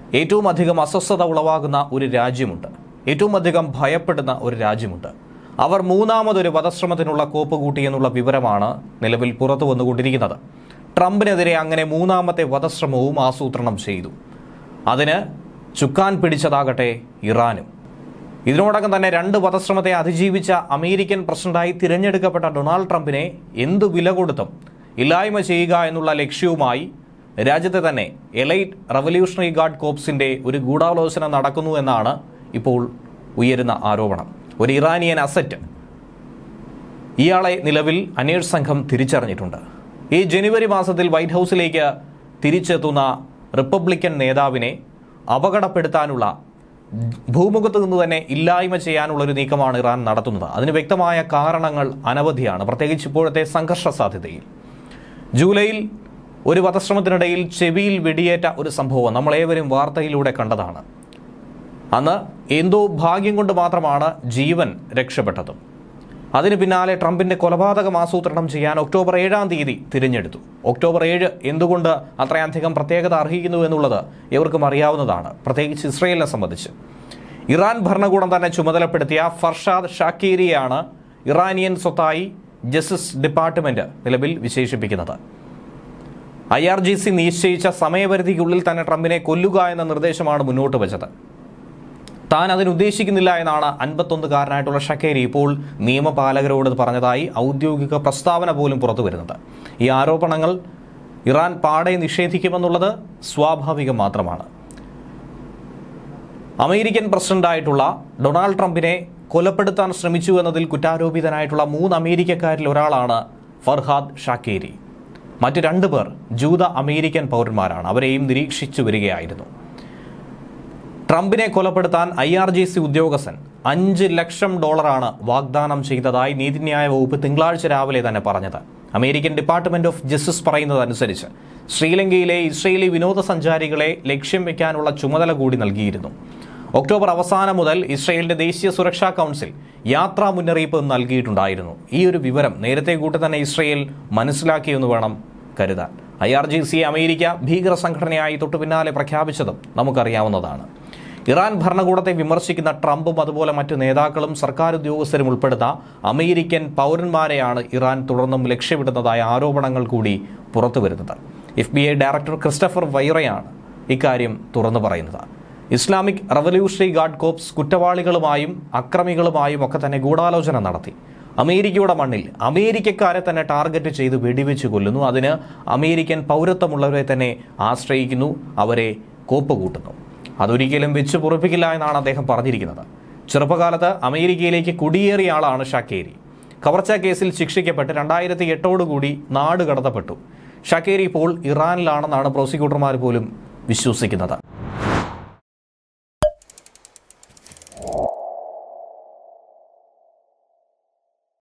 ഏറ്റവും അധികം അസ്വസ്ഥത ഉളവാകുന്ന ഒരു രാജ്യമുണ്ട് ഏറ്റവും അധികം ഭയപ്പെടുന്ന ഒരു രാജ്യമുണ്ട് അവർ മൂന്നാമതൊരു വധശ്രമത്തിനുള്ള കോപ്പ് കൂട്ടി എന്നുള്ള വിവരമാണ് നിലവിൽ പുറത്തു വന്നുകൊണ്ടിരിക്കുന്നത് ട്രംപിനെതിരെ അങ്ങനെ മൂന്നാമത്തെ വധശ്രമവും ആസൂത്രണം ചെയ്തു അതിന് ചുക്കാൻ പിടിച്ചതാകട്ടെ ഇറാനും ഇതിനോടകം തന്നെ രണ്ട് വധശ്രമത്തെ അതിജീവിച്ച അമേരിക്കൻ പ്രസിഡന്റായി തിരഞ്ഞെടുക്കപ്പെട്ട ഡൊണാൾഡ് ട്രംപിനെ എന്തു വില കൊടുത്തും ഇല്ലായ്മ ചെയ്യുക എന്നുള്ള ലക്ഷ്യവുമായി രാജ്യത്തെ തന്നെ എലൈറ്റ് റവല്യൂഷണറി ഗാർഡ് കോപ്സിന്റെ ഒരു ഗൂഢാലോചന നടക്കുന്നു എന്നാണ് ഇപ്പോൾ ഉയരുന്ന ആരോപണം ഒരു ഇറാനിയൻ അസറ്റ് ഇയാളെ നിലവിൽ അന്വേഷണ സംഘം തിരിച്ചറിഞ്ഞിട്ടുണ്ട് ഈ ജനുവരി മാസത്തിൽ വൈറ്റ് ഹൗസിലേക്ക് തിരിച്ചെത്തുന്ന റിപ്പബ്ലിക്കൻ നേതാവിനെ അപകടപ്പെടുത്താനുള്ള ഭൂമുഖത്ത് നിന്ന് തന്നെ ഇല്ലായ്മ ചെയ്യാനുള്ള ഒരു നീക്കമാണ് ഇറാൻ നടത്തുന്നത് അതിന് വ്യക്തമായ കാരണങ്ങൾ അനവധിയാണ് പ്രത്യേകിച്ച് ഇപ്പോഴത്തെ സംഘർഷ സാധ്യതയിൽ ജൂലൈയിൽ ഒരു വധശ്രമത്തിനിടയിൽ ചെവിയിൽ വെടിയേറ്റ ഒരു സംഭവം നമ്മളേവരും വാർത്തയിലൂടെ കണ്ടതാണ് അന്ന് എന്തോ ഭാഗ്യം കൊണ്ട് മാത്രമാണ് ജീവൻ രക്ഷപ്പെട്ടതും അതിന് പിന്നാലെ ട്രംപിന്റെ കൊലപാതകം ആസൂത്രണം ചെയ്യാൻ ഒക്ടോബർ ഏഴാം തീയതി തിരഞ്ഞെടുത്തു ഒക്ടോബർ ഏഴ് എന്തുകൊണ്ട് അത്രയധികം പ്രത്യേകത അർഹിക്കുന്നു എന്നുള്ളത് എവർക്കും അറിയാവുന്നതാണ് പ്രത്യേകിച്ച് ഇസ്രയേലിനെ സംബന്ധിച്ച് ഇറാൻ ഭരണകൂടം തന്നെ ചുമതലപ്പെടുത്തിയ ഫർഷാദ് ഷാക്കീരിയാണ് ഇറാനിയൻ സ്വത്തായി ജസ്റ്റിസ് ഡിപ്പാർട്ട്മെന്റ് നിലവിൽ വിശേഷിപ്പിക്കുന്നത് ഐ ആർ ജി സി നിശ്ചയിച്ച സമയപരിധിക്കുള്ളിൽ തന്നെ ട്രംപിനെ കൊല്ലുക എന്ന നിർദ്ദേശമാണ് മുന്നോട്ട് വെച്ചത് താൻ അതിന് ഉദ്ദേശിക്കുന്നില്ല എന്നാണ് അൻപത്തൊന്നുകാരനായിട്ടുള്ള ഷക്കേരി ഇപ്പോൾ നിയമപാലകരോട് പറഞ്ഞതായി ഔദ്യോഗിക പ്രസ്താവന പോലും പുറത്തു വരുന്നത് ഈ ആരോപണങ്ങൾ ഇറാൻ പാടെ നിഷേധിക്കുമെന്നുള്ളത് സ്വാഭാവികം മാത്രമാണ് അമേരിക്കൻ പ്രസിഡന്റായിട്ടുള്ള ഡൊണാൾഡ് ട്രംപിനെ കൊലപ്പെടുത്താൻ ശ്രമിച്ചു എന്നതിൽ കുറ്റാരോപിതനായിട്ടുള്ള മൂന്ന് അമേരിക്കക്കാരിൽ ഒരാളാണ് ഫർഹാദ് ഷാക്കേരി മറ്റു രണ്ടു പേർ ജൂത അമേരിക്കൻ പൗരന്മാരാണ് അവരെയും നിരീക്ഷിച്ചു വരികയായിരുന്നു ട്രംപിനെ കൊലപ്പെടുത്താൻ ഐ ആർ ജി സി ഉദ്യോഗസ്ഥൻ അഞ്ച് ലക്ഷം ഡോളറാണ് വാഗ്ദാനം ചെയ്തതായി നീതിന്യായ വകുപ്പ് തിങ്കളാഴ്ച രാവിലെ തന്നെ പറഞ്ഞത് അമേരിക്കൻ ഡിപ്പാർട്ട്മെന്റ് ഓഫ് ജസ്റ്റിസ് പറയുന്നതനുസരിച്ച് ശ്രീലങ്കയിലെ ഇസ്രയേലി വിനോദസഞ്ചാരികളെ ലക്ഷ്യം വെക്കാനുള്ള ചുമതല കൂടി നൽകിയിരുന്നു ഒക്ടോബർ അവസാനം മുതൽ ഇസ്രയേലിന്റെ ദേശീയ സുരക്ഷാ കൗൺസിൽ യാത്രാ മുന്നറിയിപ്പ് നൽകിയിട്ടുണ്ടായിരുന്നു ഈ ഒരു വിവരം നേരത്തെ കൂട്ടി തന്നെ ഇസ്രയേൽ മനസ്സിലാക്കിയെന്ന് വേണം കരുതാൻ I R G C America ഭീകര സംഘടനയായി തൊട്ടു പിന്നാലെ പ്രഖ്യാപിച്ചതും നമുക്കറിയാവുന്നതാണ് ഇറാൻ ഭരണകൂടത്തെ വിമർശിക്കുന്ന ട്രംപും അതുപോലെ മറ്റു നേതാക്കളും സർക്കാർ ഉദ്യോഗസ്ഥരും ഉൾപ്പെടുന്ന അമേരിക്കൻ പൗരന്മാരെയാണ് ഇറാൻ തുടർന്നും ലക്ഷ്യമിടുന്നതായ ആരോപണങ്ങൾ കൂടി പുറത്തുവരുന്നത് F B I director Christopher വൈറയാണ് ഇക്കാര്യം തുറന്നു പറയുന്നത് ഇസ്ലാമിക് റവല്യൂഷണറി ഗാർഡ് കോപ്സ് കുറ്റവാളികളുമായും അക്രമികളുമായും ഒക്കെ തന്നെ ഗൂഢാലോചന നടത്തി അമേരിക്കയുടെ മണ്ണിൽ അമേരിക്കക്കാരെ തന്നെ ടാർഗറ്റ് ചെയ്ത് വെടിവെച്ച് കൊല്ലുന്നു അതിന് അമേരിക്കൻ പൗരത്വമുള്ളവരെ തന്നെ ആശ്രയിക്കുന്നു അവരെ കോപ്പ് കൂട്ടുന്നു അതൊരിക്കലും വെച്ച് പൊറുപ്പിക്കില്ല എന്നാണ് അദ്ദേഹം പറഞ്ഞിരിക്കുന്നത് ചെറുപ്പകാലത്ത് അമേരിക്കയിലേക്ക് കുടിയേറിയ ആളാണ് ഷാക്കേരി കവർച്ചാ കേസിൽ ശിക്ഷിക്കപ്പെട്ട് രണ്ടായിരത്തി എട്ടോടുകൂടി നാട് കടത്തപ്പെട്ടു ഷാക്കേരി ഇപ്പോൾ ഇറാനിലാണെന്നാണ് പ്രോസിക്യൂട്ടർമാർ പോലും വിശ്വസിക്കുന്നത്